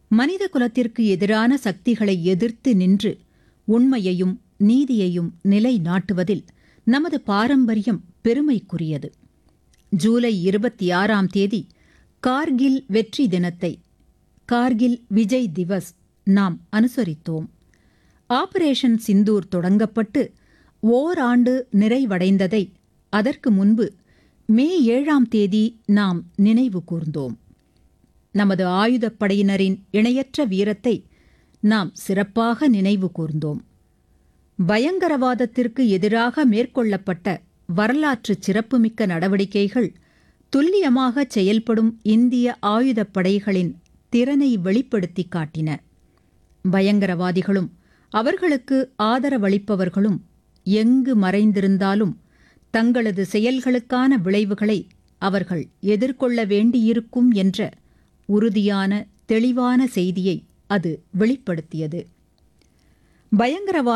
மனித குலத்திற்கு எதிரான சக்திகளை எதிர்த்து நின்று உண்மையையும் நீதியையும் நிலைநாட்டுவதில் நமது பாரம்பரியம் பெருமைக்குரியது ஜூலை இருபத்தி ஆறாம் தேதி கார்கில் வெற்றி தினத்தை கார்கில் விஜய் திவஸ் நாம் அனுசரித்தோம் ஆபரேஷன் சிந்தூர் தொடங்கப்பட்டு ஓராண்டு நிறைவடைந்ததை அதற்கு முன்பு மே ஏழாம் தேதி நாம் நினைவு கூர்ந்தோம் நமது ஆயுதப்படையினரின் இணையற்ற வீரத்தை நாம் சிறப்பாக நினைவு கூர்ந்தோம் பயங்கரவாதத்திற்கு எதிராக மேற்கொள்ளப்பட்ட வரலாற்று சிறப்புமிக்க நடவடிக்கைகள் துல்லியமாக செயல்படும் இந்திய ஆயுதப்படைகளின் திறனை வெளிப்படுத்தி காட்டின பயங்கரவாதிகளும் அவர்களுக்கு ஆதரவளிப்பவர்களும் எங்கு மறைந்திருந்தாலும் தங்களது செயல்களுக்கான விளைவுகளை அவர்கள் எதிர்கொள்ள வேண்டியிருக்கும் என்ற உறுதியான தெளிவான செய்தியை அது வெளிப்படுத்தியது பயங்கரவாத